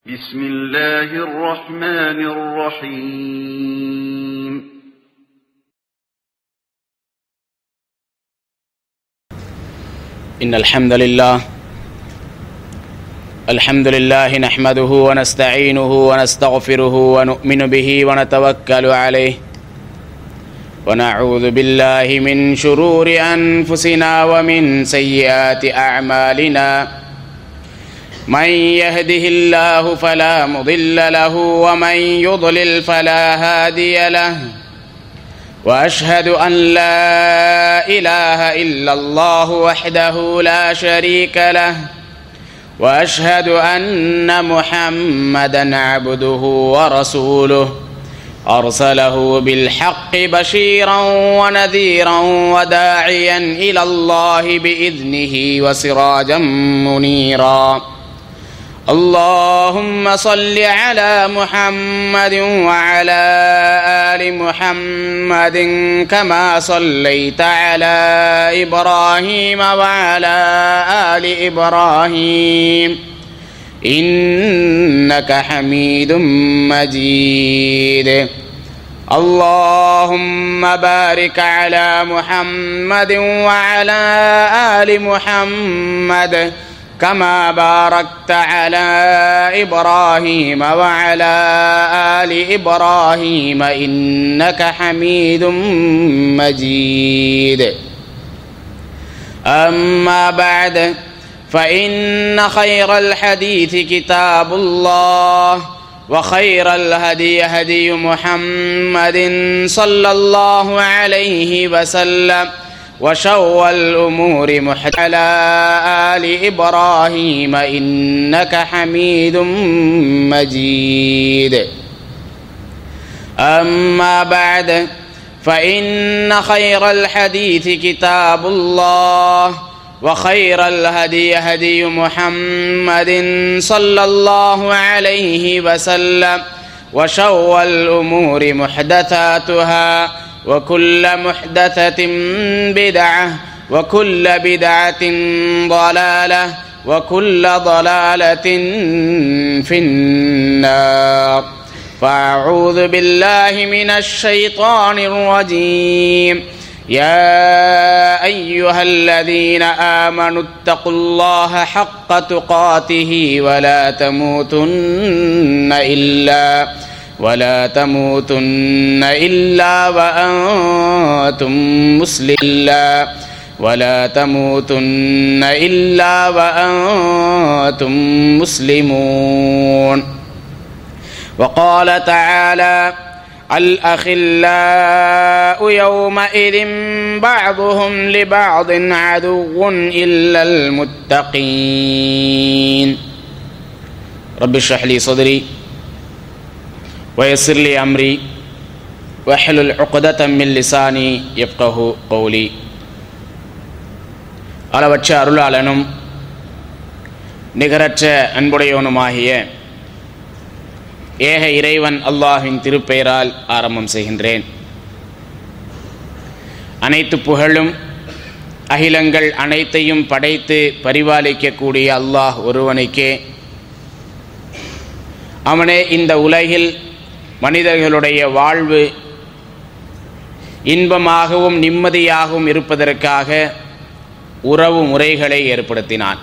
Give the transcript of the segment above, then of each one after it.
بسم الله الرحمن الرحيم إن الحمد لله الحمد لله نحمده ونستعينه ونستغفره ونؤمن به ونتوكل عليه ونعوذ بالله من شرور أنفسنا ومن سيئات أعمالنا من يهده الله فلا مضل له ومن يضلل فلا هادي له واشهد ان لا اله الا الله وحده لا شريك له واشهد ان محمدا عبده ورسوله ارسله بالحق بشيرا ونذيرا وداعيا الى الله باذنه وسراجا منيرا اللهم صل على محمد وعلى ال محمد كما صليت على ابراهيم وعلى ال ابراهيم انك حميد مجيد اللهم بارك على محمد وعلى ال محمد كما باركت على ابراهيم وعلى ال ابراهيم انك حميد مجيد اما بعد فان خير الحديث كتاب الله وخير الهدي هدي محمد صلى الله عليه وسلم وشر الأمور محدثة على آل إبراهيم إنك حميد مجيد أما بعد فإن خير الحديث كتاب الله وخير الهدي هدي محمد صلى الله عليه وسلم وشر الأمور محدثاتها وكل محدثة بدعة وكل بدعة ضلالة وكل ضلالة في النار فأعوذ بالله من الشيطان الرجيم يا أيها الذين آمنوا اتقوا الله حق تقاته ولا تموتن إلا ولا تموتن إلا وأنتم مسلمون ولا تموتن إلا وأنتم مسلمون وقال تعالى الأخلاء يومئذ بعضهم لبعض عدو إلا المتقين رب اشرح لي صدري ويسر لي أمري واحلل عقدة من لساني يفقه قولي அளவற்ற அருளாளனும் நிகரற்ற அன்புடையவனுமாகிய ஏக இறைவன் அல்லாஹின் திருப்பெயரால் ஆரம்பம் செய்கின்றேன் அனைத்து புகழும் அகிலங்கள் அனைத்தையும் படைத்து பரிபாலிக்கக்கூடிய அல்லாஹ் ஒருவனுக்கே அவனே இந்த உலகில் மனிதர்களுடைய வாழ்வு இன்பமாகவும் நிம்மதியாகவும் இருப்பதற்காக உறவு முறைகளை ஏற்படுத்தினான்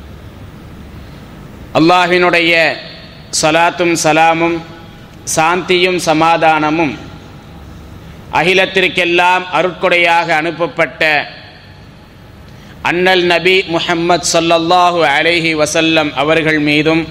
அல்லாஹினுடைய சலாத்தும் சலாமும் சாந்தியும் சமாதானமும் அகிலத்திற்கெல்லாம் அருட்கொடையாக அனுப்பப்பட்ட அண்ணல் நபி முஹம்மது சொல்லல்லாஹு அலைஹி வசல்லம் அவர்கள் மீதும்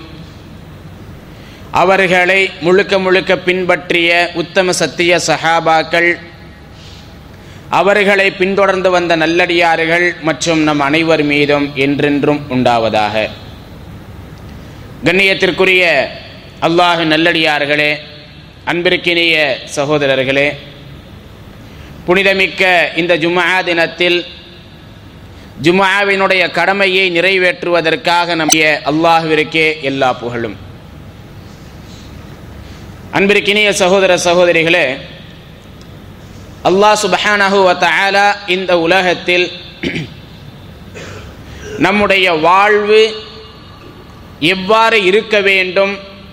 அவர்களை முழுக்க முழுக்க பின்பற்றிய உத்தம சத்திய சஹாபாக்கள் அவர்களை பின்தொடர்ந்து வந்த நல்லடியார்கள் மற்றும் நம் அனைவர் மீதும் என்றென்றும் உண்டாவதாக கண்ணியத்திற்குரிய அல்லாஹு நல்லடியார்களே அன்பிற்கினிய சகோதரர்களே புனிதமிக்க இந்த ஜுமா தினத்தில் ஜுமாவினுடைய கடமையை நிறைவேற்றுவதற்காக நம்முடைய அல்லாஹுவிற்கே எல்லா புகழும் அன்பிற்கினிய சகோதர சகோதரிகளே அல்லாஹ் சுபஹானஹு வத்தாலா இந்த உலகத்தில் நம்முடைய வாழ்வு எவ்வாறு இருக்க வேண்டும்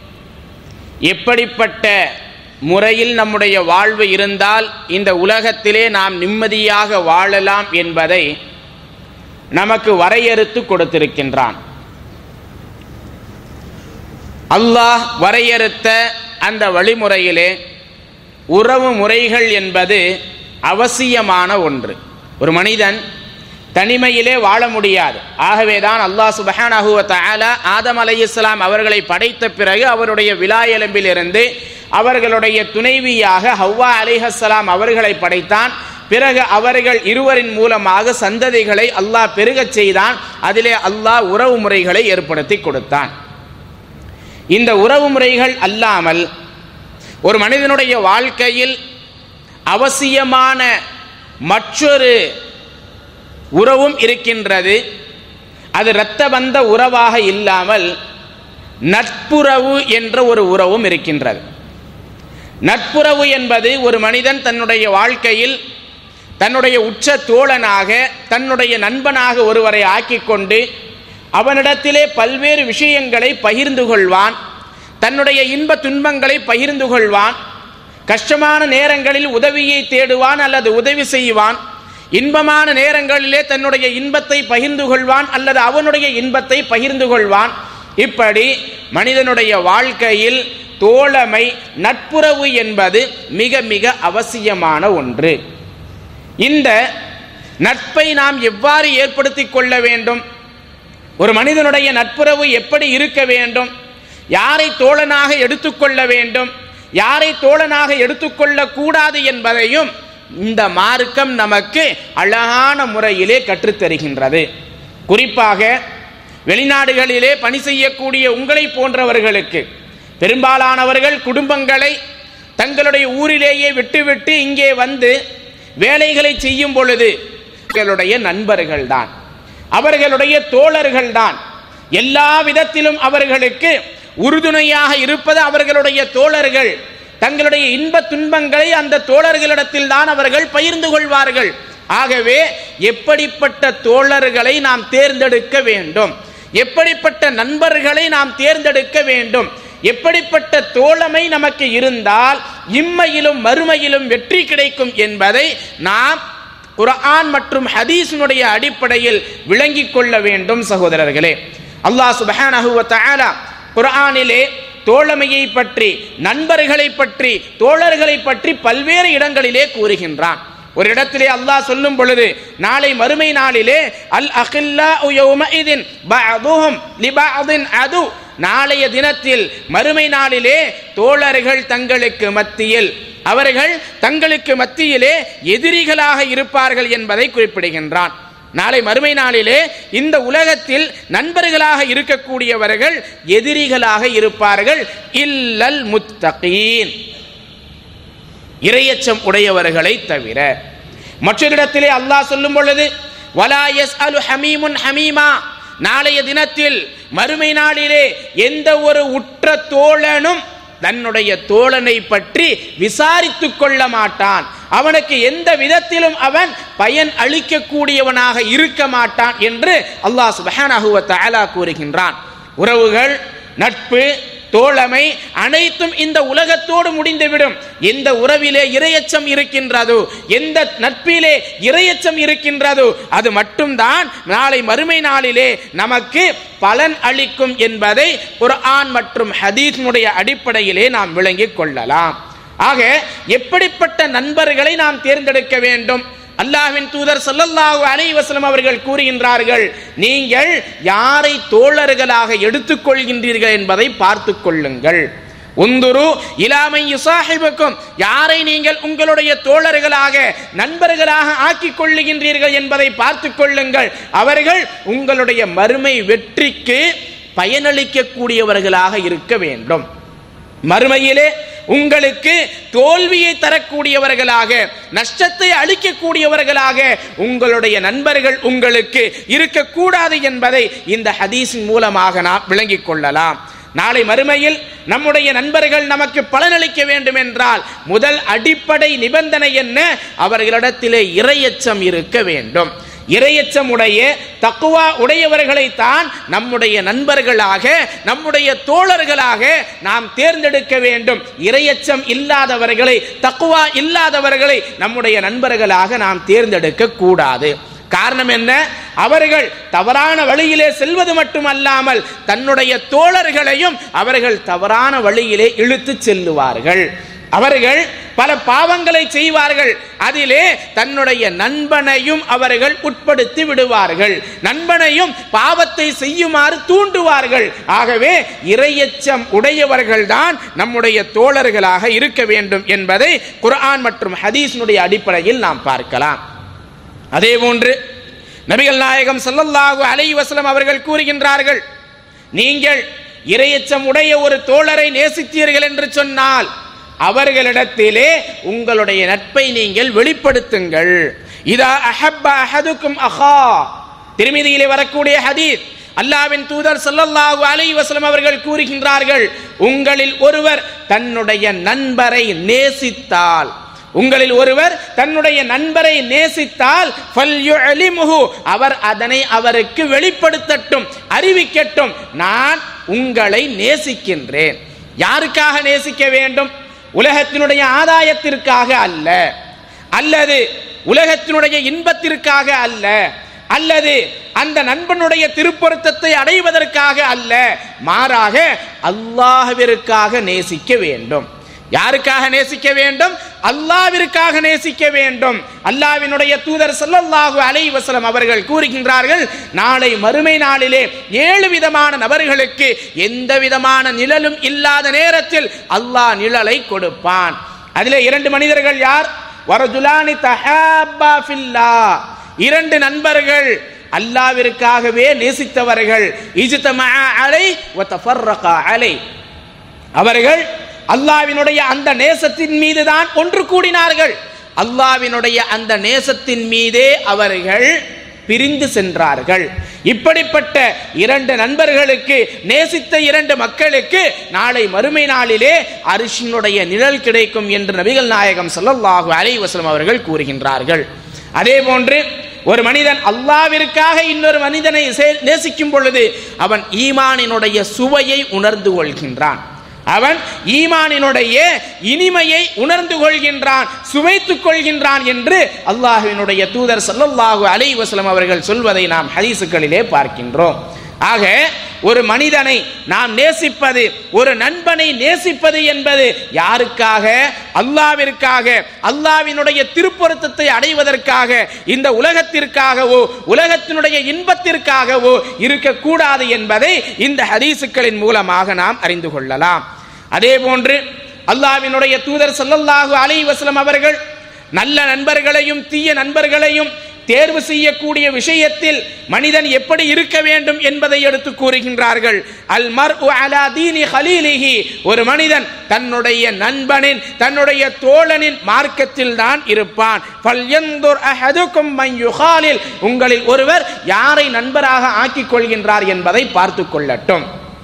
எப்படிப்பட்ட முறையில் நம்முடைய வாழ்வு இருந்தால் இந்த உலகத்திலே நாம் நிம்மதியாக வாழலாம் என்பதை நமக்கு வரையறுத்து கொடுத்திருக்கின்றான் அல்லாஹ் வரையறுத்த அந்த வழிமுறையிலே உறவு முறைகள் என்பது அவசியமான ஒன்று ஒரு மனிதன் தனிமையிலே வாழ முடியாது ஆகவேதான் அல்லாஹ் சுபஹானஹு வ தஆலா ஆதம் அலைஹிஸ்ஸலாம் அவர்களை படைத்த பிறகு அவருடைய விலாயெலும்பிலிருந்து அவர்களுடைய துணைவியாக ஹவ்வா அலைஹஸ்ஸலாம் அவர்களை படைத்தான் பிறகு அவர்கள் இருவரின் மூலமாக சந்ததிகளை அல்லாஹ் பெருகச் செய்தான் அதிலே அல்லாஹ் உறவு முறைகளை ஏற்படுத்தி கொடுத்தான் இந்த உறவு முறைகள் அல்லாமல் ஒரு மனிதனுடைய வாழ்க்கையில் அவசியமான மற்றொரு உறவும் இருக்கின்றது அது இரத்த பந்த உறவாக இல்லாமல் நட்புறவு என்ற ஒரு உறவும் இருக்கின்றது நட்புறவு என்பது ஒரு மனிதன் தன்னுடைய வாழ்க்கையில் தன்னுடைய உச்ச தோழனாக தன்னுடைய நண்பனாக ஒருவரை ஆக்கிக்கொண்டு அவனிடத்திலே பல்வேறு விஷயங்களை பகிர்ந்து கொள்வான் தன்னுடைய இன்ப துன்பங்களை பகிர்ந்து கொள்வான் கஷ்டமான நேரங்களில் உதவியை தேடுவான் அல்லது உதவி செய்வான் இன்பமான நேரங்களிலே தன்னுடைய இன்பத்தை பகிர்ந்து கொள்வான் அல்லது அவனுடைய இன்பத்தை பகிர்ந்து கொள்வான் இப்படி மனிதனுடைய வாழ்க்கையில் தோழமை நட்புறவு என்பது மிக மிக அவசியமான ஒன்று இந்த நட்பை நாம் எவ்வாறு ஏற்படுத்தி கொள்ள வேண்டும் ஒரு மனிதனுடைய நட்புறவு எப்படி இருக்க வேண்டும் யாரை தோழனாக எடுத்துக்கொள்ள வேண்டும் யாரை தோழனாக எடுத்துக்கொள்ள கூடாது என்பதையும் இந்த மார்க்கம் நமக்கு அழகான முறையிலே கற்றுத்தருகின்றது குறிப்பாக வெளிநாடுகளிலே பணி செய்யக்கூடிய உங்களை போன்றவர்களுக்கு பெரும்பாலானவர்கள் குடும்பங்களை தங்களுடைய ஊரிலேயே விட்டுவிட்டு இங்கே வந்து வேலைகளை செய்யும் பொழுது அவர்களுடைய நண்பர்கள்தான் அவர்களுடைய தோழர்கள்தான் எல்லா விதத்திலும் அவர்களுக்கு உறுதுணையாக இருப்பது அவர்களுடைய தோழர்கள் தங்களுடைய இன்ப துன்பங்களை அந்த தோழர்களிடத்தில் தான் அவர்கள் பகிர்ந்து கொள்வார்கள் ஆகவே எப்படிப்பட்ட தோழர்களை நாம் தேர்ந்தெடுக்க வேண்டும் எப்படிப்பட்ட நண்பர்களை நாம் தேர்ந்தெடுக்க வேண்டும் எப்படிப்பட்ட தோழமை நமக்கு இருந்தால் இம்மையிலும் மறுமையிலும் வெற்றி கிடைக்கும் என்பதை நாம் குர்ஆன் மற்றும் ஹதீஸினுடைய அடிப்படையில் விளங்கிக் கொள்ள வேண்டும் சகோதரர்களே அல்லாஹ் சுப்ஹானஹு வ தஆலா குர்ஆனிலே தோழமையை பற்றி நண்பர்களை பற்றி தோழர்களை பற்றி பல்வேறு இடங்களிலே கூறுகின்றான் ஒரு இடத்திலே அல்லாஹ் சொல்லும் பொழுது நாளை மறுமை நாளிலே அல் அகில்லா யௌமஇதின் பஅதுஹும் லிபஅதின் அது நாளைய தினத்தில் மறுமை நாளிலே தோழர்கள் தங்களுக்கு மத்தியில் அவர்கள் தங்களுக்கு மத்தியிலே எதிரிகளாக இருப்பார்கள் என்பதை குறிப்பிடுகின்றான் நாளை மறுமை நாளிலே இந்த உலகத்தில் நண்பர்களாக இருக்கக்கூடியவர்கள் எதிரிகளாக இருப்பார்கள் இல்லல் முத்தகீன் இரையச்சம் உடையவர்களை தவிர மற்றொரு இடத்திலே அல்லாஹ் சொல்லும் பொழுது வலா எஸ் அலு ஹமீமுன் ஹமீமா நாளைய தினத்தில் மறுமை நாளிலே எந்த ஒரு உற்ற தோழனும் தன்னுடைய தோழனை பற்றி விசாரித்துக் கொள்ள மாட்டான் அவனுக்கு எந்த விதத்திலும் அவன் பயன் அளிக்கக்கூடியவனாக இருக்க மாட்டான் என்று அல்லாஹ் சுபஹானஹு வ தஆலா கூறுகின்றான் உறவுகள் நட்பு தோழமை அனைத்தும் இந்த உலகத்தோடு முடிந்துவிடும் எந்த உறவிலே இரையச்சம் இருக்கின்றதோ எந்த நட்பிலே இரையச்சம் இருக்கின்றதோ அது மட்டும்தான் நாளை மறுமை நாளிலே நமக்கு பலன் அளிக்கும் என்பதை குர்ஆன் மற்றும் ஹதீஸினுடைய அடிப்படையிலே நாம் விளங்கிக் கொள்ளலாம் ஆக எப்படிப்பட்ட நண்பர்களை நாம் தேர்ந்தெடுக்க வேண்டும் அல்லாஹ்வின் தூதர் ஸல்லல்லாஹு அலைஹி வஸல்லம் அவர்கள் கூறுகின்றார்கள் நீங்கள் யாரை தோழர்களாக எடுத்துக்கொள்கின்றீர்கள் என்பதை பார்த்துக் கொள்ளுங்கள் உந்துரு இலாமை யுசாஹிபுக்கும் யாரை நீங்கள் உங்களுடைய தோழர்களாக நண்பர்களாக ஆக்கிக் கொள்ளுகின்றீர்கள் என்பதை பார்த்துக் கொள்ளுங்கள் அவர்கள் உங்களுடைய மறுமை வெற்றிக்கு பயனளிக்கக்கூடியவர்களாக இருக்க வேண்டும் மறுமையிலே உங்களுக்கு தோல்வியை தரக்கூடியவர்களாக நஷ்டத்தை அளிக்கக்கூடியவர்களாக உங்களுடைய நண்பர்கள் உங்களுக்கு இருக்கக்கூடாது என்பதை இந்த ஹதீஸின் மூலமாக நாம் விளங்கிக் கொள்ளலாம் நாளை மறுமையில் நம்முடைய நண்பர்கள் நமக்கு பலனளிக்க வேண்டும் என்றால் முதல் அடிப்படை நிபந்தனை என்ன அவர்களிடத்திலே இரையச்சம் இருக்க வேண்டும் இரையச்சமுடைய தக்குவா உடையவர்களைத்தான் நம்முடைய நண்பர்களாக நம்முடைய தோழர்களாக நாம் தேர்ந்தெடுக்க வேண்டும் இரையச்சம் இல்லாதவர்களை தக்குவா இல்லாதவர்களை நம்முடைய நண்பர்களாக நாம் தேர்ந்தெடுக்க கூடாது காரணம் என்ன அவர்கள் தவறான வழியிலே செல்வது மட்டுமல்லாமல் தன்னுடைய தோழர்களையும் அவர்கள் தவறான வழியிலே இழுத்து செல்லுவார்கள் அவர்கள் பல பாவங்களை செய்வார்கள் அதிலே தன்னுடைய நண்பனையும் அவர்கள் உட்படுத்தி விடுவார்கள் நண்பனையும் பாவத்தை செய்யுமாறு தூண்டுவார்கள் ஆகவே இரையச்சம் உடையவர்கள்தான் நம்முடைய தோழர்களாக இருக்க வேண்டும் என்பதை குர்ஆன் மற்றும் ஹதீஸினுடைய அடிப்படையில் நாம் பார்க்கலாம் அதே போன்று நபிகள் நாயகம் ஸல்லல்லாஹு அலைஹி வஸல்லம் அவர்கள் கூறுகின்றார்கள் நீங்கள் இரையச்சம் உடைய ஒரு தோழரை நேசித்தீர்கள் என்று சொன்னால் அவர்களிடத்திலே உங்களுடைய நட்பை நீங்கள் வெளிப்படுத்துங்கள் இதா அஹப்ப அஹதுக்கும் அஹா திருமதியிலே வரக்கூடிய ஹதீஸ் அல்லாவின் தூதர் ஸல்லல்லாஹு அலைஹி வஸல்லம் அவர்கள் கூறுகின்றார்கள் உங்களில் ஒருவர் தன்னுடைய நண்பரை நேசித்தால் உங்களில் ஒருவர் தன்னுடைய நண்பரை நேசித்தால் ஃபல்யுஅலிமுஹு அவர் அதனை அவருக்கு வெளிப்படுத்தட்டும் அறிவிக்கட்டும் நான் உங்களை நேசிக்கின்றேன் யாருக்காக நேசிக்க வேண்டும் உலகத்தினுடைய ஆதாயத்திற்காக அல்ல அல்லது உலகத்தினுடைய இன்பத்திற்காக அல்ல அல்லது அந்த நண்பனுடைய திருப்பொருத்தத்தை அடைவதற்காக அல்ல மாறாக அல்லாஹ்விற்காக நேசிக்க வேண்டும் யாருக்காக நேசிக்க வேண்டும் அல்லாவிற்காக நேசிக்க வேண்டும் அல்லாவினுடைய தூதர் ஸல்லல்லாஹு அலைஹி வஸல்லம் அவர்கள் கூறுகின்றார்கள் நாளை மறுமை நாளிலே ஏழு விதமான நபர்களுக்கு எந்த விதமான நிழலும் இல்லாத நேரத்தில் அல்லாஹ் நிழலை கொடுப்பான் அதிலே இரண்டு மனிதர்கள் யார் வரஜுலானி தஹாப்பா ஃபில்லா இரண்டு நண்பர்கள் அல்லாவிற்காகவே நேசித்தவர்கள் இஜ்தமா அலை வ தஃபர்ரகா அலை அவர்கள் அல்லாவினுடைய அந்த நேசத்தின் மீது தான் ஒன்று கூடினார்கள் அல்லாவினுடைய அந்த நேசத்தின் மீதே அவர்கள் பிரிந்து சென்றார்கள் இப்படிப்பட்ட இரண்டு நண்பர்களுக்கு நேசித்த இரண்டு மக்களுக்கு நாளை மறுமை நாளிலே அரிசினுடைய நிழல் கிடைக்கும் என்று நபிகள் நாயகம் ஸல்லல்லாஹு அலைஹி வஸல்லம் அவர்கள் கூறுகின்றார்கள் அதே போன்று ஒரு மனிதன் அல்லாவிற்காக இன்னொரு மனிதனை சே- நேசிக்கும் பொழுது அவன் ஈமானினுடைய சுவையை உணர்ந்து கொள்கின்றான் அவன் ஈமானினுடைய இனிமையை உணர்ந்து கொள்கின்றான் சுவைத்துக் கொள்கின்றான் என்று அல்லாஹ்வினுடைய தூதர் ஸல்லல்லாஹு அலைஹி வஸல்லம் அவர்கள் சொல்வதை நாம் ஹதீசுகளிலே பார்க்கின்றோம் ஆக ஒரு மனிதனை நாம் நேசிப்பது ஒரு நண்பனை நேசிப்பது என்பது யாருக்காக அல்லாவிற்காக அல்லாவினுடைய திருப்பொருத்தத்தை அடைவதற்காக இந்த உலகத்திற்காகவோ உலகத்தினுடைய இன்பத்திற்காகவோ இருக்கக்கூடாது என்பதை இந்த ஹதீசுக்களின் மூலமாக நாம் அறிந்து கொள்ளலாம் அதே போன்று அல்லாவினுடைய தூதர் ஸல்லல்லாஹு அலைஹி வஸல்லம் அவர்கள் நல்ல நண்பர்களையும் தீய நண்பர்களையும் தேர்வு செய்யக்கூடிய விஷயத்தில் மனிதன் எப்படி இருக்க வேண்டும் என்பதை எடுத்து கூறுகின்றார்கள் அல் மர் அலா தீனி ஹலீலிஹி ஒரு மனிதன் தன்னுடைய நண்பனின் தன்னுடைய தோழனின் மார்க்கத்தில் தான் இருப்பான் ஃபல்யன்துர் அஹதுக்கும் மன் யுகாலில் உங்களில் ஒருவர் யாரை நண்பராக ஆக்கிக் கொள்கின்றார் என்பதை பார்த்து கொள்ளட்டும்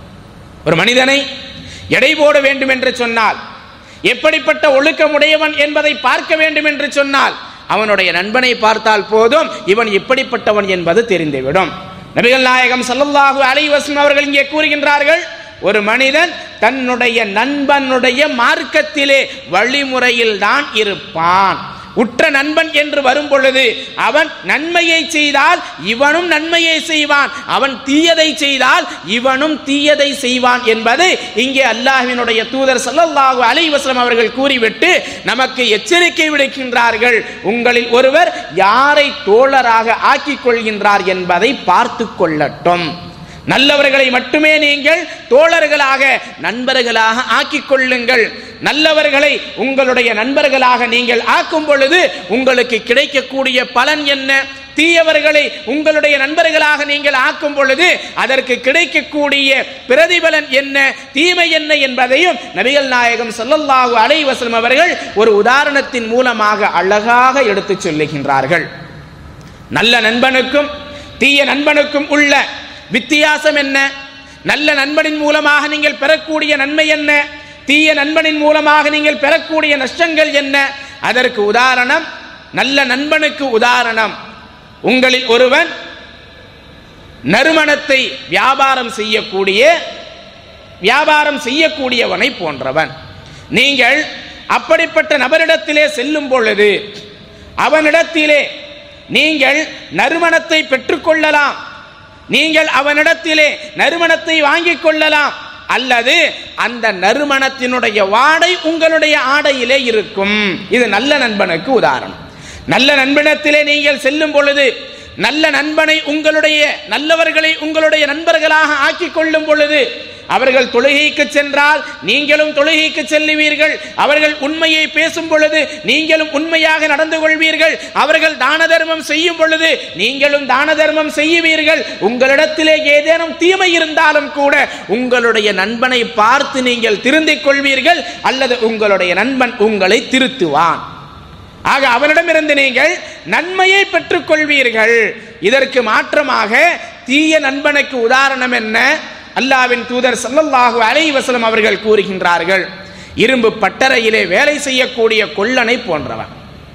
ஒரு மனிதனை எடை போட வேண்டும் என்று சொன்னால் எப்படிப்பட்ட ஒழுக்கமுடையவன் என்பதை பார்க்க வேண்டும் என்று சொன்னால் அவனுடைய நண்பனை பார்த்தால் போதும் இவன் எப்படிப்பட்டவன் என்பது தெரிந்துவிடும் நபிகள் நாயகம் ஸல்லல்லாஹு அலைஹி வஸல்லம் அவர்கள் இங்கே கூறுகின்றார்கள் ஒரு மனிதன் தன்னுடைய நண்பனுடைய மார்க்கத்திலே வழிமுறையில் தான் இருப்பான் உற்ற நண்பன் என்று வரும் பொழுது அவன் நன்மையை செய்தால் இவனும் நன்மையை செய்வான் அவன் தீயதை செய்தால் இவனும் தீயதை செய்வான் என்பது இங்கே அல்லாஹ்வினுடைய தூதர் ஸல்லல்லாஹு அலைஹி வஸல்லம் அவர்கள் கூறிவிட்டு நமக்கு எச்சரிக்கை விடுக்கின்றார்கள் உங்களில் ஒருவர் யாரை தோழராக ஆக்கிக் கொள்கின்றார் என்பதை பார்த்து கொள்ளட்டும் நல்லவர்களை மட்டுமே நீங்கள் தோழர்களாக நண்பர்களாக ஆக்கிக் கொள்ளுங்கள் நல்லவர்களை உங்களுடைய நண்பர்களாக நீங்கள் ஆக்கும் பொழுது உங்களுக்கு கிடைக்கக்கூடிய பலன் என்ன தீயவர்களை உங்களுடைய நண்பர்களாக நீங்கள் ஆக்கும் பொழுது அதற்கு கிடைக்கக்கூடிய பிரதிபலன் என்ன தீமை என்ன என்பதையும் நபிகள் நாயகம் ஸல்லல்லாஹு அலைஹி வஸல்லம் அவர்கள் ஒரு உதாரணத்தின் மூலமாக அழகாக எடுத்துச் சொல்லுகின்றார்கள் நல்ல நண்பனுக்கும் தீய நண்பனுக்கும் உள்ள வித்தியாசம் என்ன நல்ல நண்பனின் மூலமாக நீங்கள் பெறக்கூடிய நன்மை என்ன தீய நண்பனின் மூலமாக நீங்கள் பெறக்கூடிய நஷ்டங்கள் என்ன அதற்கு உதாரணம் நல்ல நண்பனுக்கு உதாரணம் உங்களில் ஒருவன் நறுமணத்தை வியாபாரம் செய்யக்கூடிய வியாபாரம் செய்யக்கூடியவனை போன்றவன் நீங்கள் அப்படிப்பட்ட நபரிடத்திலே செல்லும் பொழுது அவனிடத்திலே நீங்கள் நறுமணத்தை பெற்றுக்கொள்ளலாம் நீங்கள் அவனிடத்திலே நறுமணத்தை வாங்கிக் கொள்ளலாம் அல்லது அந்த நறுமணத்தினுடைய வாடை உங்களுடைய ஆடையிலே இருக்கும் இது நல்ல நண்பனுக்கு உதாரணம் நல்ல நண்பனத்திலே நீங்கள் செல்லும் பொழுது நல்ல நண்பனை உங்களுடைய நல்லவர்களை உங்களுடைய நண்பர்களாக ஆக்கிக் கொள்ளும் பொழுது அவர்கள் தொழுகைக்கு சென்றால் நீங்களும் தொழுகைக்கு செல்லுவீர்கள் அவர்கள் உண்மையை பேசும் பொழுது நீங்களும் உண்மையாக நடந்து கொள்வீர்கள் அவர்கள் தான தர்மம் செய்யும் பொழுது நீங்களும் தான தர்மம் செய்யுவீர்கள் உங்களிடத்திலே ஏதேனும் தீமை இருந்தாலும் கூட உங்களுடைய நண்பனை பார்த்து நீங்கள் திருந்திக் கொள்வீர்கள் அல்லது உங்களுடைய நண்பன் உங்களை திருத்துவான் ஆக அவனிடமிருந்து நீங்கள் நன்மையை பெற்றுக் கொள்வீர்கள் இதற்கு மாற்றமாக தீய நண்பனுக்கு உதாரணம் என்ன அல்லாவின் தூதர் ஸல்லல்லாஹு அலைஹி வஸல்லம் அவர்கள் கூறுகின்றார்கள் இரும்பு பட்டறையிலே வேலை செய்யக்கூடிய கொல்லனை போன்றவன்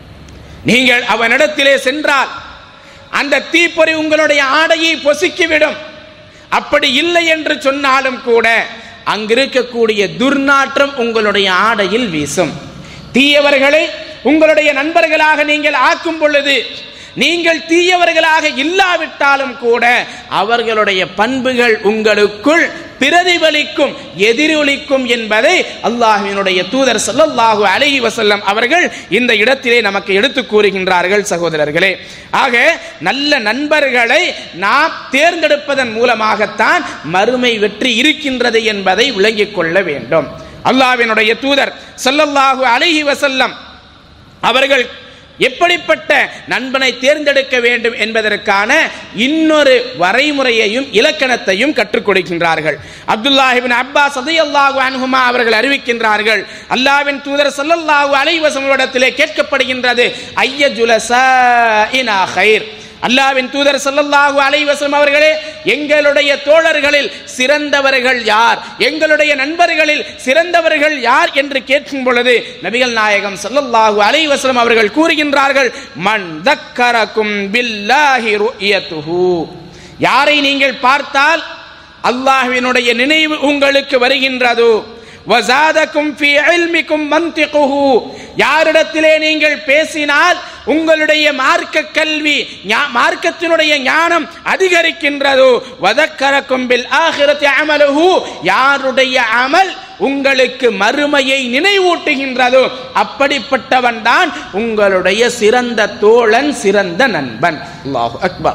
நீங்கள் அவனிடத்திலே சென்றால் அந்த தீப்பொறி உங்களுடைய ஆடையை பொசுக்கிவிடும் அப்படி இல்லை என்று சொன்னாலும் கூட அங்கிருக்கக்கூடிய துர்நாற்றம் உங்களுடைய ஆடையில் வீசும் தீயவர்களை உங்களுடைய நண்பர்களாக நீங்கள் ஆக்கும் பொழுது நீங்கள் தீயவர்களாக இல்லாவிட்டாலும் கூட அவர்களுடைய பண்புகள் உங்களுக்குள் பிரதிபலிக்கும் எதிரொலிக்கும் என்பதை அல்லாஹ்வினுடைய தூதர் ஸல்லல்லாஹு அலைஹி வஸல்லம் அவர்கள் இந்த இடத்திலே நமக்கு எடுத்து கூறுகின்றார்கள் சகோதரர்களே ஆக நல்ல நண்பர்களை நாம் தேர்ந்தெடுப்பதன் மூலமாகத்தான் மறுமை வெற்றி இருக்கின்றது என்பதை விளங்கிக் கொள்ள வேண்டும் அல்லாஹ்வினுடைய தூதர் ஸல்லல்லாஹு அலைஹி வஸல்லம் அவர்கள் எப்படிப்பட்ட நண்பனை தேர்ந்தெடுக்க வேண்டும் என்பதற்கான இன்னொரு வரைமுறையையும் இலக்கணத்தையும் கற்றுக் கொடுக்கின்றார்கள் அப்துல்லாஹிபின் அப்பாஸ் சதையல்லாஹு அன்ஹுமா அவர்கள் அறிவிக்கின்றார்கள் அல்லாவின் தூதர் ஸல்லல்லாஹு அலைஹி வஸல்லம் கேட்கப்படுகின்றது ஐய ஜுலசா இனா ஹைர் அல்லாவின் தூதர் ஸல்லல்லாஹு அலைஹி வஸல்லம் அவர்களே எங்களுடைய தோழர்களில் சிறந்தவர்கள் யார் எங்களுடைய நண்பர்களில் சிறந்தவர்கள் யார் என்று கேட்கும் பொழுது நபிகள் நாயகம் ஸல்லல்லாஹு அலைஹி வஸல்லம் அவர்கள் கூறுகின்றார்கள் மன் தக்கரக்கும் பில்லாஹி ருயத்துஹு யாரை நீங்கள் பார்த்தால் அல்லாஹ்வினுடைய நினைவு உங்களுக்கு வருகின்றதோ வசாதக்கும் ஃபி இல்மிக்கும் மன்திகுஹு யாரிடத்திலே நீங்கள் பேசினால் உங்களுடைய மார்க்க கல்வி ஞா- மார்க்கத்தினுடைய ஞானம் அதிகரிக்கின்றதோ வதக்கரக்கும் பில் ஆகிரத்தி அமலுஹு யாருடைய அமல் உங்களுக்கு மறுமையை நினைவூட்டுகின்றதோ அப்படிப்பட்டவன் தான் உங்களுடைய சிறந்த தோழன் சிறந்த நண்பன் அல்லாஹு அக்பர்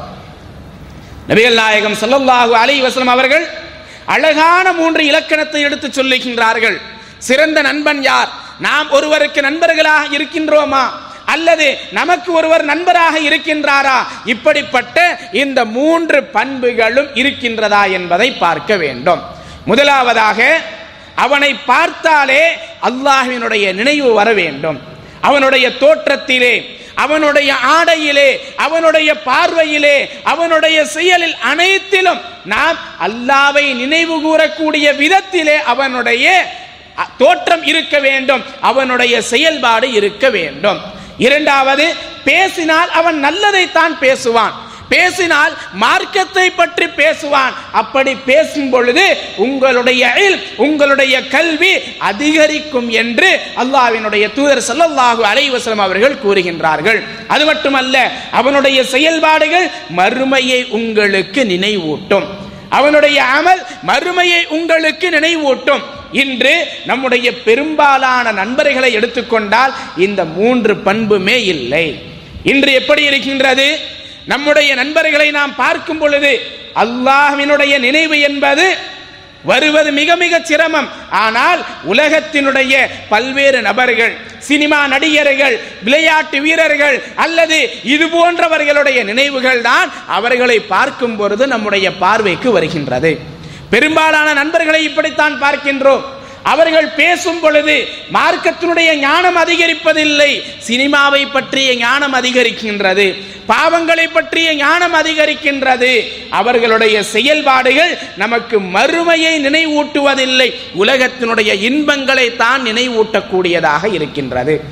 நபிகள் நாயகம் ஸல்லல்லாஹு அலைஹி வஸல்லம் அவர்கள் அழகான மூன்று இலக்கணத்தை எடுத்து சொல்லுகின்றார்கள் சிறந்த நண்பன் யார் நாம் ஒருவருக்கு நண்பர்களாக இருக்கின்றோமா அல்லது நமக்கு ஒருவர் நண்பராக இருக்கின்றாரா இப்படிப்பட்ட இந்த மூன்று பண்புகளும் இருக்கின்றதா என்பதை பார்க்க வேண்டும் முதலாவதாக அவனை பார்த்தாலே அல்லாஹ்வினுடைய நினைவு வர வேண்டும் அவனுடைய தோற்றத்திலே அவனுடைய ஆடையிலே அவனுடைய பார்வையிலே அவனுடைய செயலில் அனைத்திலும் நாம் அல்லாவை நினைவு கூறக்கூடிய விதத்திலே அவனுடைய அ- தோற்றம் இருக்க வேண்டும் அவனுடைய செயல்பாடு இருக்க வேண்டும் இரண்டாவது பேசினால் அவன் நல்லதைத்தான் பேசுவான் பேசினால் மார்க்கத்தை பற்றி பேசுவான் அப்படி பேசும் பொழுது உங்களுடைய இல்ம், உங்களுடைய கல்வி அதிகரிக்கும் என்று அல்லாஹ்வினுடைய தூதர் ஸல்லல்லாஹு அலைஹி வஸல்லம் அவர்கள் கூறுகின்றார்கள் அது மட்டுமல்ல அவனுடைய செயல்பாடுகள் மறுமையை உங்களுக்கு நினைவூட்டும் அவனுடைய அமல் மறுமையை உங்களுக்கு நினைவூட்டும் இன்று நம்முடைய பெரும்பாலான நண்பர்களை எடுத்துக்கொண்டால் இந்த மூன்று பண்புமே இல்லை இன்று எப்படி இருக்கின்றது நம்முடைய நண்பர்களை நாம் பார்க்கும் பொழுது அல்லாஹ்வினுடைய நினைவு என்பது வருவது மிக மிக சிரமம் ஆனால் உலகத்தினுடைய பல்வேறு நபர்கள் சினிமா நடிகர்கள் விளையாட்டு வீரர்கள் அல்லது இது போன்றவர்களுடைய நினைவுகள் தான் அவர்களை பார்க்கும் பொழுது நம்முடைய பார்வைக்கு வருகின்றது பெரும்பாலான நண்பர்களை இப்படித்தான் பார்க்கின்றோம் அவர்கள் பேசும் பொழுது மார்க்கத்தினுடைய ஞானம் அதிகரிப்பதில்லை சினிமாவை பற்றிய ஞானம் அதிகரிக்கின்றது பாவங்களை பற்றிய ஞானம் அதிகரிக்கின்றது அவர்களுடைய செயல்பாடுகள் நமக்கு மறுமையை நினைவூட்டுவதில்லை உலகத்தினுடைய இன்பங்களை தான் நினைவூட்டக்கூடியதாக இருக்கின்றது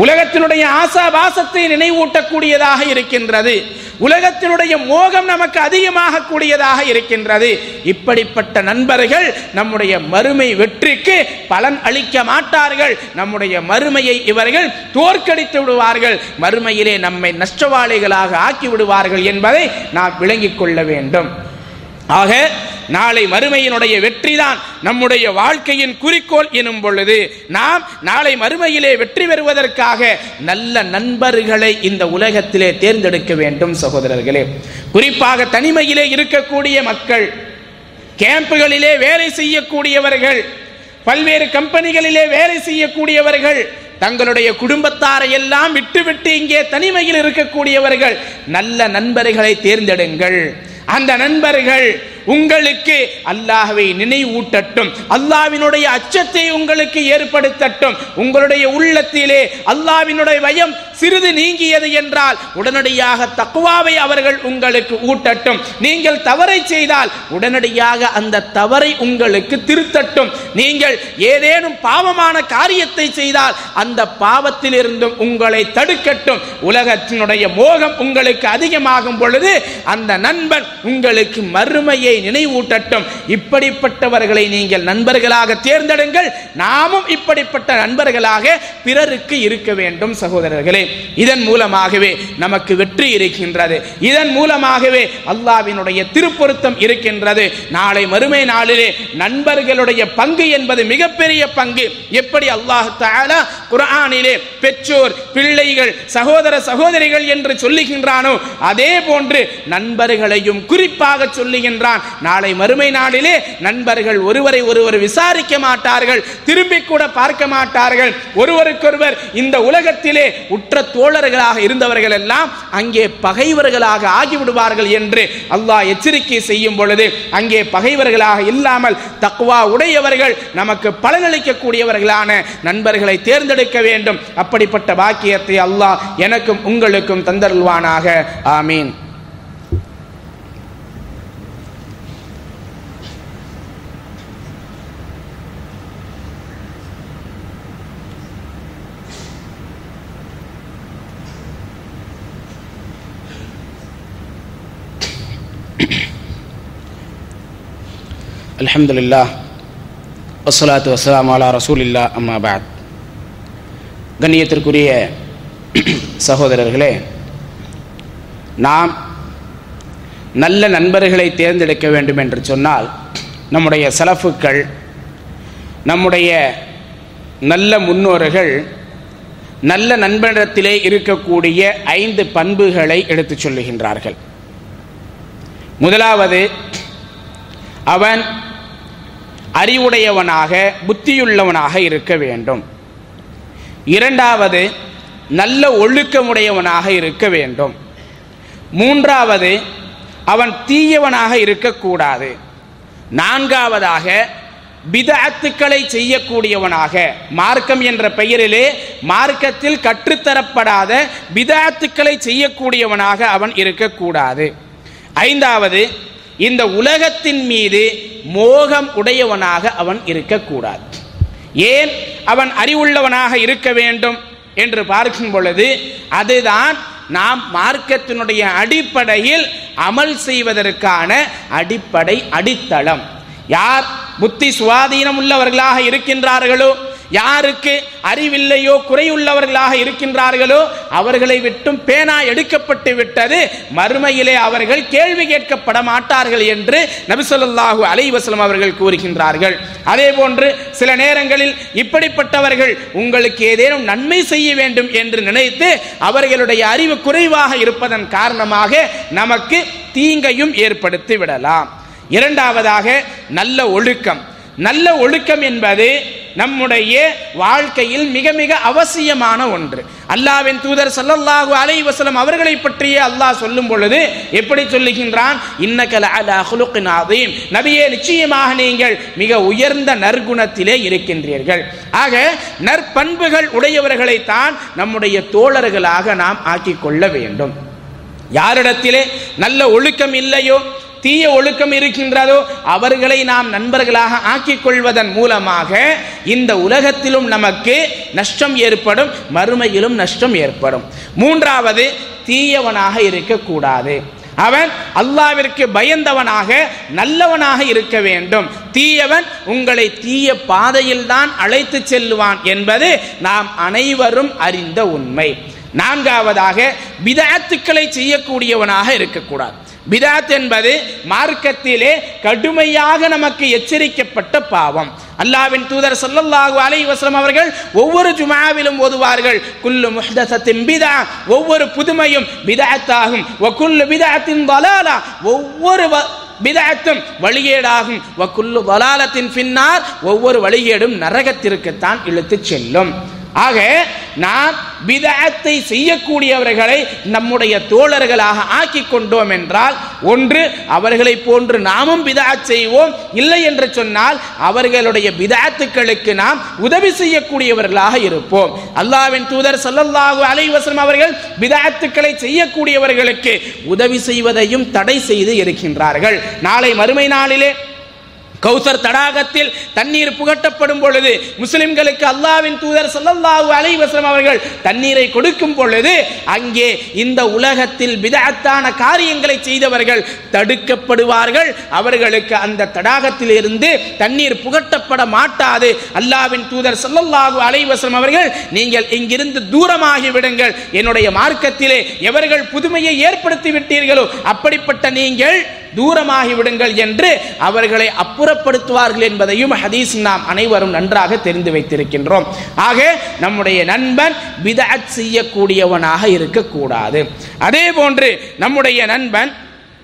உலகத்தினுடைய ஆசாபாசத்தை நினைவூட்டக்கூடியதாக இருக்கின்றது உலகத்தினுடைய மோகம் நமக்கு அதிகமாக கூடியதாக இருக்கின்றது இப்படிப்பட்ட நண்பர்கள் நம்முடைய மறுமை வெற்றிக்கு பலன் அளிக்க மாட்டார்கள் நம்முடைய மறுமையை இவர்கள் தோற்கடித்து விடுவார்கள் மறுமையிலே நம்மை நஷ்டவாளிகளாக ஆக்கி விடுவார்கள் என்பதை நாம் விளங்கிக் கொள்ள வேண்டும் ஆக நாளை மறுமையினுடைய வெற்றிதான் நம்முடைய வாழ்க்கையின் குறிக்கோள் எனும் பொழுது நாம் நாளை மறுமையிலே வெற்றி பெறுவதற்காக நல்ல நண்பர்களை இந்த உலகத்திலே தேர்ந்தெடுக்க வேண்டும் சகோதரர்களே குறிப்பாக தனிமையிலே இருக்கக்கூடிய மக்கள் கேம்புகளிலே வேலை செய்யக்கூடியவர்கள் பல்வேறு கம்பெனிகளிலே வேலை செய்யக்கூடியவர்கள் தங்களுடைய குடும்பத்தாரை எல்லாம் விட்டுவிட்டு இங்கே தனிமையில் இருக்கக்கூடியவர்கள் நல்ல நண்பர்களை தேர்ந்தெடுங்கள் அந்த நண்பர்கள் உங்களுக்கு அல்லாஹ்வை நினைவூட்டட்டும் அல்லாஹ்வினுடைய அச்சத்தை உங்களுக்கு ஏற்படுத்தட்டும் உங்களுடைய உள்ளத்திலே அல்லாஹ்வினுடைய பயம் சிறிது நீங்கியது என்றால் உடனடியாக தக்குவாவை அவர்கள் உங்களுக்கு ஊட்டட்டும் நீங்கள் தவறை செய்தால் உடனடியாக அந்த தவறை உங்களுக்கு திருத்தட்டும் நீங்கள் ஏதேனும் பாவமான காரியத்தை செய்தால் அந்த பாவத்தில் இருந்தும் உங்களை தடுக்கட்டும் உலகத்தினுடைய மோகம் உங்களுக்கு அதிகமாகும் பொழுது அந்த நண்பன் உங்களுக்கு மறுமையை நினைவூட்டட்டும் இப்படிப்பட்டவர்களை நீங்கள் நண்பர்களாக தேர்ந்தெடுங்கள் நாமும் இப்படிப்பட்ட நண்பர்களாக பிறருக்கு இருக்க வேண்டும் சகோதரர்களே இதன் மூலமாகவே நமக்கு வெற்றி இருக்கின்றது இதன் மூலமாகவே அல்லாவினுடைய திருப்பொருத்தம் இருக்கின்றது நாளை மறுமை நாளிலே நண்பர்களுடைய பங்கு என்பது மிகப்பெரிய பங்கு எப்படி அல்லாஹ் தஆலா குர்ஆனிலே பெற்றோர் பிள்ளைகள் சகோதர சகோதரிகள் என்று சொல்லுகின்றானோ அதே போன்று நண்பர்களையும் குறிப்பாக சொல்லுகின்றான் நாளை மறுமை நாளிலே நண்பர்கள் ஒருவரை ஒருவர் விசாரிக்க மாட்டார்கள் திரும்பி கூட பார்க்க மாட்டார்கள் ஒருவருக்கொருவர் இந்த உலகத்திலே உற்ற தோழர்களாக இருந்தவர்கள் எல்லாம் அங்கே பகைவர்களாக ஆகிவிடுவார்கள் என்று அல்லாஹ் எச்சரிக்கை செய்யும் பொழுது அங்கே பகைவர்களாக இல்லாமல் தக்குவா உடையவர்கள் நமக்கு பலனளிக்கக்கூடியவர்களான நண்பர்களை தேர்ந்தெடுக்க வேண்டும் அப்படிப்பட்ட பாக்கியத்தை அல்லாஹ் எனக்கும் உங்களுக்கும் தந்தருள்வானாக ஆமீன் அல்ஹம்துலில்லாஹ் வஸ்ஸலாத்து வஸ்ஸலாம் அலா ரசூலில்லா அம்மா பாத் கண்ணியத்திற்குரிய சகோதரர்களே நாம் நல்ல நண்பர்களை தேர்ந்தெடுக்க வேண்டும் என்று சொன்னால் நம்முடைய சலஃபுக்கள் நம்முடைய நல்ல முன்னோர்கள் நல்ல நண்பனிடத்திலே இருக்கக்கூடிய ஐந்து பண்புகளை எடுத்துச் சொல்லுகின்றார்கள் முதலாவது அவன் அறிவுடையவனாக புத்தியுள்ளவனாக இருக்க வேண்டும் இரண்டாவது நல்ல ஒழுக்கமுடையவனாக இருக்க வேண்டும் மூன்றாவது அவன் தீயவனாக இருக்கக்கூடாது நான்காவதாக பிதஅத்துக்களை செய்யக்கூடியவனாக மார்க்கம் என்ற பெயரிலே மார்க்கத்தில் கற்றுத்தரப்படாத பிதஅத்துக்களை செய்யக்கூடியவனாக அவன் இருக்கக்கூடாது ஐந்தாவது இந்த உலகத்தின் மீது மோகம் உடையவனாக அவன் இருக்கக்கூடாது ஏன் அவன் அறிவுள்ளவனாக இருக்க வேண்டும் என்று பார்க்கும் பொழுது அதுதான் நாம் மார்க்கத்தினுடைய அடிப்படையில் அமல் செய்வதற்கான அடிப்படை அடித்தளம் யார் புத்தி சுவாதீனம் உள்ளவர்களாக இருக்கின்றார்களோ யாருக்கு அறிவில்லையோ குறையுள்ளவர்களாக இருக்கின்றார்களோ அவர்களை விட்டும் பேனா எடுக்கப்பட்டு விட்டது மறுமையிலே அவர்கள் கேள்வி கேட்கப்பட மாட்டார்கள் என்று நபிசல்லாஹூ அலைவசலம் அவர்கள் கூறுகின்றார்கள் அதே போன்று சில நேரங்களில் இப்படிப்பட்டவர்கள் உங்களுக்கு ஏதேனும் நன்மை செய்ய வேண்டும் என்று நினைத்து அவர்களுடைய அறிவு குறைவாக இருப்பதன் காரணமாக நமக்கு தீங்கையும் ஏற்படுத்தி விடலாம் இரண்டாவதாக நல்ல ஒழுக்கம் நல்ல ஒழுக்கம் என்பது நம்முடைய வாழ்க்கையில் மிக மிக அவசியமான ஒன்று அல்லாவின் தூதர் சல்லல்லாஹு அலைஹி வஸல்லம் அவர்களை பற்றியே அல்லாஹ் சொல்லும் பொழுது எப்படி சொல்லுகின்றான் இன்னக்கல அலா ஹுலுக்கின் அதீம் நபியே நிச்சயமாக நீங்கள் மிக உயர்ந்த நற்குணத்திலே இருக்கின்றீர்கள் ஆக நற்பண்புகள் உடையவர்களைத்தான் நம்முடைய தோழர்களாக நாம் ஆக்கிக் கொள்ள வேண்டும் யாரிடத்திலே நல்ல ஒழுக்கம் இல்லையோ தீய ஒழுக்கம் இருக்கின்றதோ அவர்களை நாம் நண்பர்களாக ஆக்கிக் கொள்வதன் மூலமாக இந்த உலகத்திலும் நமக்கு நஷ்டம் ஏற்படும் மறுமையிலும் நஷ்டம் ஏற்படும் மூன்றாவது தீயவனாக இருக்கக்கூடாது அவன் அல்லாவிற்கு பயந்தவனாக நல்லவனாக இருக்க வேண்டும் தீயவன் உங்களை தீய பாதையில் தான் அழைத்து செல்லுவான் என்பது நாம் அனைவரும் அறிந்த உண்மை நான்காவதாக பிதாத்துக்களை செய்யக்கூடியவனாக இருக்கக்கூடாது பிதாத் என்பது மார்க்கத்திலே கடுமையாக நமக்கு எச்சரிக்கப்பட்ட பாவம் அல்லாவின் தூதர் ஸல்லல்லாஹு அலைஹி வஸல்லம் அவர்கள் ஒவ்வொரு ஜுமாவிலும் ஓதுவார்கள் குல்லு முஹ்தஸத்தின் பிதா ஒவ்வொரு புதுமையும் பிதஅத்தாகும் வ குல்லு பிதஅத்தின் ضلاலா ஒவ்வொரு வ- பிதஅத்தும் வழிகேடாகும் வ குல்லு ضلالத்தின் பின்னார் ஒவ்வொரு வழிகேடும் நரகத்திற்குத்தான் இழுத்துச் செல்லும் ஆக நாம் பிதஅத்தை செய்யக்கூடியவர்களை நம்முடைய தோழர்களாக ஆக்கிக் கொண்டோம் என்றால் ஒன்று அவர்களை போன்று நாமும் பிதஅத் செய்வோம் இல்லை என்று சொன்னால் அவர்களுடைய பிதஅத்துக்களுக்கு நாம் உதவி செய்யக்கூடியவர்களாக இருப்போம் அல்லாஹ்வின் தூதர் ஸல்லல்லாஹு அலைஹி வஸல்லம் அவர்கள் பிதஅத்துக்களை செய்யக்கூடியவர்களுக்கு உதவி செய்வதையும் தடை செய்து இருக்கின்றார்கள் நாளை மறுமை நாளிலே கௌசர் தடாகத்தில் தண்ணீர் புகட்டப்படும் பொழுது முஸ்லிம்களுக்கு அல்லாவின் தூதர் ஸல்லல்லாஹு அலைஹி வஸல்லம் அவர்கள் தண்ணீரை கொடுக்கும் பொழுது அங்கே இந்த உலகத்தில் பிதஅத்தான காரியங்களை செய்தவர்கள் தடுக்கப்படுவார்கள் அவர்களுக்கு அந்த தடாகத்தில் இருந்து தண்ணீர் புகட்டப்பட மாட்டாது அல்லாவின் தூதர் ஸல்லல்லாஹு அலைஹி வஸல்லம் அவர்கள் நீங்கள் இங்கிருந்து தூரமாகி விடுங்கள் என்னுடைய மார்க்கத்திலே எவர்கள் புதுமையை ஏற்படுத்தி விட்டீர்களோ அப்படிப்பட்ட நீங்கள் தூரமாகி விடுங்கள் என்று அவர்களை அப்புறப்படுத்துவார்கள் என்பதையும் ஹதீஸ் நாம் அனைவரும் நன்றாக தெரிந்து வைத்திருக்கின்றோம் ஆக நம்முடைய நண்பன் பிதஅத் செய்யக்கூடியவனாக இருக்கக்கூடாது அதே போன்று நம்முடைய நண்பன்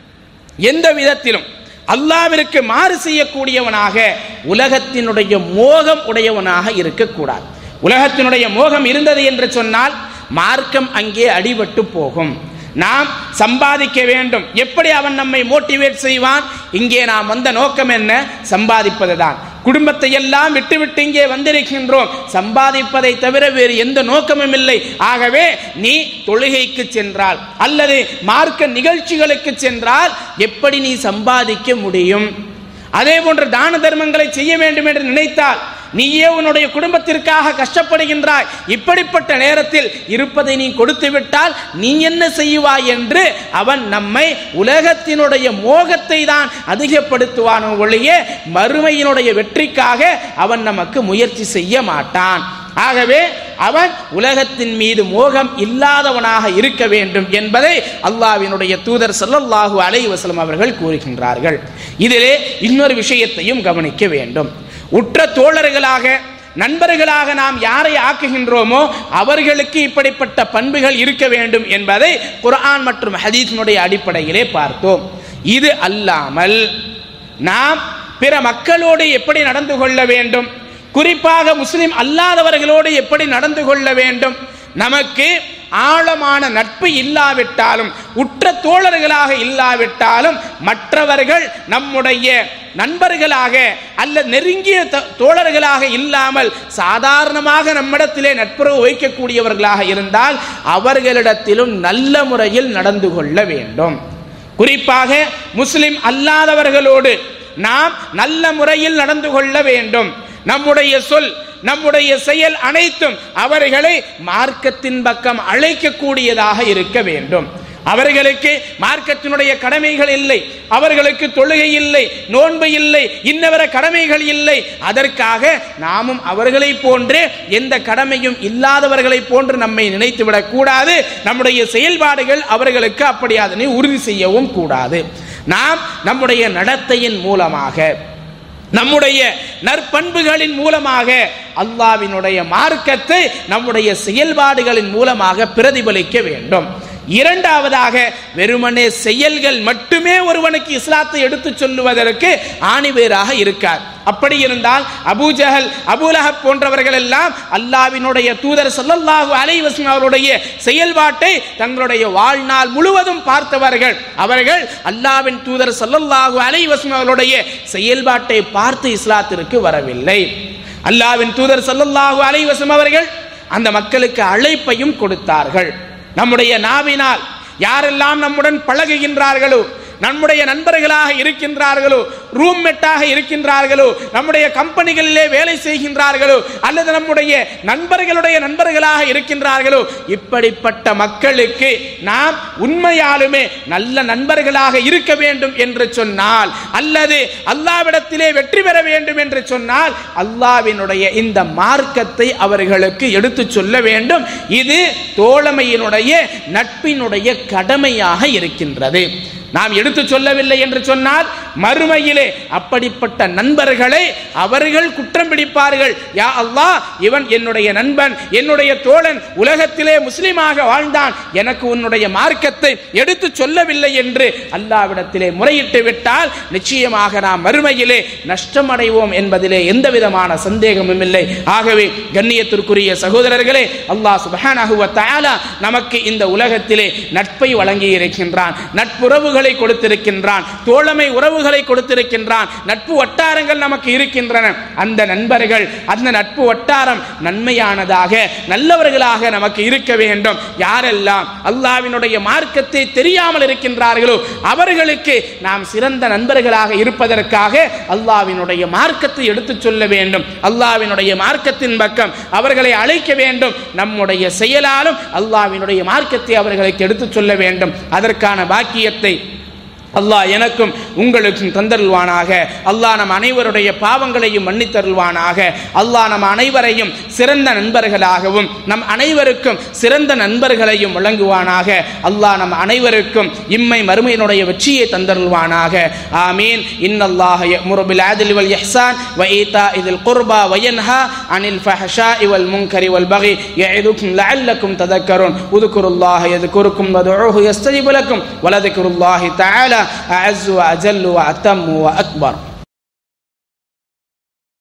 எந்த விதத்திலும் அல்லாவிற்கு மாறு செய்யக்கூடியவனாக உலகத்தினுடைய மோகம் உடையவனாக இருக்கக்கூடாது உலகத்தினுடைய மோகம் இருந்தது என்று சொன்னால் மார்க்கம் அங்கே அடிபட்டு போகும் நாம் சம்பாதிக்க வேண்டும் எப்படி அவன் நம்மை மோட்டிவேட் செய்வான் இங்கே நாம் வந்த நோக்கம் என்ன சம்பாதிப்பதுதான் குடும்பத்தை எல்லாம் விட்டுவிட்டு இங்கே வந்திருக்கின்றோம் சம்பாதிப்பதை தவிர வேறு எந்த நோக்கமும் இல்லை ஆகவே நீ தொழுகைக்கு சென்றால் அல்லது மார்க்க நிகழ்ச்சிகளுக்கு சென்றால் எப்படி நீ சம்பாதிக்க முடியும் அதே போன்று தான தர்மங்களை செய்ய வேண்டும் என்று நினைத்தால் நீயே உன்னுடைய குடும்பத்திற்காக கஷ்டப்படுகின்றாய் இப்படிப்பட்ட நேரத்தில் இருப்பதை நீ கொடுத்து விட்டால் நீ என்ன செய்வாய் என்று அவன் நம்மை உலகத்தினுடைய மோகத்தை தான் அதிகப்படுத்துவானோ ஒழிய மறுமையினுடைய வெற்றிக்காக அவன் நமக்கு முயற்சி செய்ய மாட்டான் ஆகவே அவன் உலகத்தின் மீது மோகம் இல்லாதவனாக இருக்க வேண்டும் என்பதை அல்லாஹ்வினுடைய தூதர் ஸல்லல்லாஹு அலைஹி வஸல்லம் அவர்கள் கூறுகின்றார்கள் இதிலே இன்னொரு விஷயத்தையும் கவனிக்க வேண்டும் உற்ற தோழர்களாக நண்பர்களாக நாம் யாரை ஆக்குகின்றோமோ அவர்களுக்கு இப்படிப்பட்ட பண்புகள் இருக்க வேண்டும் என்பதை குர்ஆன் மற்றும் ஹதீஸினுடைய அடிப்படையிலே பார்த்தோம் இது அல்லாமல் நாம் பிற மக்களோடு எப்படி நடந்து கொள்ள வேண்டும் குறிப்பாக முஸ்லிம் அல்லாதவர்களோடு எப்படி நடந்து கொள்ள வேண்டும் நமக்கு ஆழமான நட்பு இல்லாவிட்டாலும் உற்ற தோழர்களாக இல்லாவிட்டாலும் மற்றவர்கள் நம்முடைய நண்பர்களாக அல்ல நெருங்கிய த- தோழர்களாக இல்லாமல் சாதாரணமாக நம்மிடத்திலே நட்புறவு வைக்கக்கூடியவர்களாக இருந்தால் அவர்களிடத்திலும் நல்ல முறையில் நடந்து கொள்ள வேண்டும் குறிப்பாக முஸ்லிம் அல்லாதவர்களோடு நாம் நல்ல முறையில் நடந்து கொள்ள வேண்டும் நம்முடைய சொல் நம்முடைய செயல் அனைத்தும் அவர்களை மார்க்கத்தின் பக்கம் அழைக்கக்கூடியதாக இருக்க வேண்டும் அவர்களுக்கு மார்க்கத்தினுடைய கடமைகள் இல்லை அவர்களுக்கு தொழுகை இல்லை நோன்பு இல்லை இன்னவர கடமைகள் இல்லை அதற்காக நாமும் அவர்களை போன்றே எந்த கடமையும் இல்லாதவர்களை போன்று நம்மை நினைத்து விடக் கூடாது நம்முடைய செயல்பாடுகள் அவர்களுக்கு அப்படி அதனை உறுதி செய்யவும் கூடாது நாம் நம்முடைய நடத்தையின் மூலமாக நம்முடைய நற்பண்புகளின் மூலமாக அல்லாவினுடைய மார்க்கத்தை நம்முடைய செயல்பாடுகளின் மூலமாக பிரதிபலிக்க வேண்டும் இரண்டாவதாக வெறுமனே செயல்கள் மட்டுமே ஒருவனுக்கு இஸ்லாத்தை எடுத்துச் சொல்லுவதற்கு ஆணிவேராக இருக்கார் அப்படி இருந்தால் அபூஜஹல் அபூலஹப் போன்றவர்கள் எல்லாம் அல்லாவினுடைய தூதர் ஸல்லல்லாஹு அலைஹி வஸல்லம் அவருடைய செயல்பாட்டை தங்களுடைய வாழ்நாள் முழுவதும் பார்த்தவர்கள் அவர்கள் அல்லாவின் தூதர் ஸல்லல்லாஹு அலைஹி வஸல்லம் அவருடைய செயல்பாட்டை பார்த்து இஸ்லாத்திற்கு வரவில்லை அல்லாவின் தூதர் ஸல்லல்லாஹு அலைஹி வஸல்லம் அவர்கள் அந்த மக்களுக்கு அழைப்பையும் கொடுத்தார்கள் நம்முடைய நாவினால் யாரெல்லாம் நம்முடன் பழகுகின்றார்களோ நம்முடைய நண்பர்களாக இருக்கின்றார்களோ ரூம்மேட்டாக இருக்கின்றார்களோ நம்முடைய கம்பெனிகளிலே வேலை செய்கின்றார்களோ அல்லது நம்முடைய நண்பர்களுடைய நண்பர்களாக இருக்கின்றார்களோ இப்படிப்பட்ட மக்களுக்கு நாம் உண்மையாலுமே நல்ல நண்பர்களாக இருக்க வேண்டும் என்று சொன்னால் அல்லது அல்லாவிடத்திலே வெற்றி பெற வேண்டும் என்று சொன்னால் அல்லாவினுடைய இந்த மார்க்கத்தை அவர்களுக்கு எடுத்து சொல்ல வேண்டும் இது தோழமையினுடைய நட்பினுடைய கடமையாக இருக்கின்றது நாம் எடுத்து சொல்லவில்லை என்று சொன்னால் மறுமையிலே அப்படிப்பட்ட நண்பர்களை அவர்கள் குற்றம் பிடிப்பார்கள் யா அல்லாஹ் இவன் என்னுடைய நண்பன் என்னுடைய தோழன் உலகத்திலே முஸ்லிமாக வாழ்ந்தான் எனக்கு உன்னுடைய மார்க்கத்தை எடுத்து சொல்லவில்லை என்று அல்லாவிடத்திலே முறையிட்டு விட்டால் நிச்சயமாக நாம் மறுமையிலே நஷ்டம் அடைவோம் என்பதிலே எந்த விதமான சந்தேகமும் இல்லை ஆகவே கண்ணியத்திற்குரிய சகோதரர்களே அல்லாஹ் சுபஹானஹு வ தஆலா நமக்கு இந்த உலகத்திலே நட்பை வழங்கி இருக்கின்றான் நட்புறவுகளை கொடுத்திருக்கின்றான் தோழமை உறவுகளை கொடுத்திருக்கின்றான் நட்பு வட்டாரங்கள் நமக்கு இருக்கின்றன அந்த நண்பர்கள் அந்த நட்பு வட்டாரம் நன்மையானதாக நல்லவர்களாக நமக்கு இருக்க வேண்டும் யாரெல்லாம் அல்லாவினுடைய மார்க்கத்தை தெரியாமல் இருக்கின்றார்களோ அவர்களுக்கு நாம் சிறந்த நண்பர்களாக இருப்பதற்காக அல்லாவினுடைய மார்க்கத்தை எடுத்துச் சொல்ல வேண்டும் அல்லாவினுடைய மார்க்கத்தின் பக்கம் அவர்களை அழைக்க வேண்டும் நம்முடைய செயலாலும் அல்லாவினுடைய மார்க்கத்தை அவர்களுக்கு எடுத்துச் சொல்ல வேண்டும் அதற்கான பாக்கியத்தை அல்லாஹ் எனக்கும் உங்களுக்கும் தந்தருள்வானாக அல்லாஹ் நம் அனைவருடைய பாவங்களையும் மன்னித்தருள்வானாக அல்லாஹ் நம் அனைவரையும் சிறந்த நண்பர்களாகவும் நம் அனைவருக்கும் சிறந்த நண்பர்களையும் வழங்குவானாக அல்லாஹ் நம் அனைவருக்கும் இம்மை மறுமையினுடைய வெற்றியை தந்தருள்வானாக ஆமீன் இன்னல்லாஹ يأمر بالعدل والإحسان وإيتاء ذي القربى وينهى عن الفحشاء والمنكر والبغي يعظكم لعلكم تذكرون اذكروا الله يذكركم ودعوه يستجب لكم ولذكر الله تعالى أعز وأجل وأتم وأكبر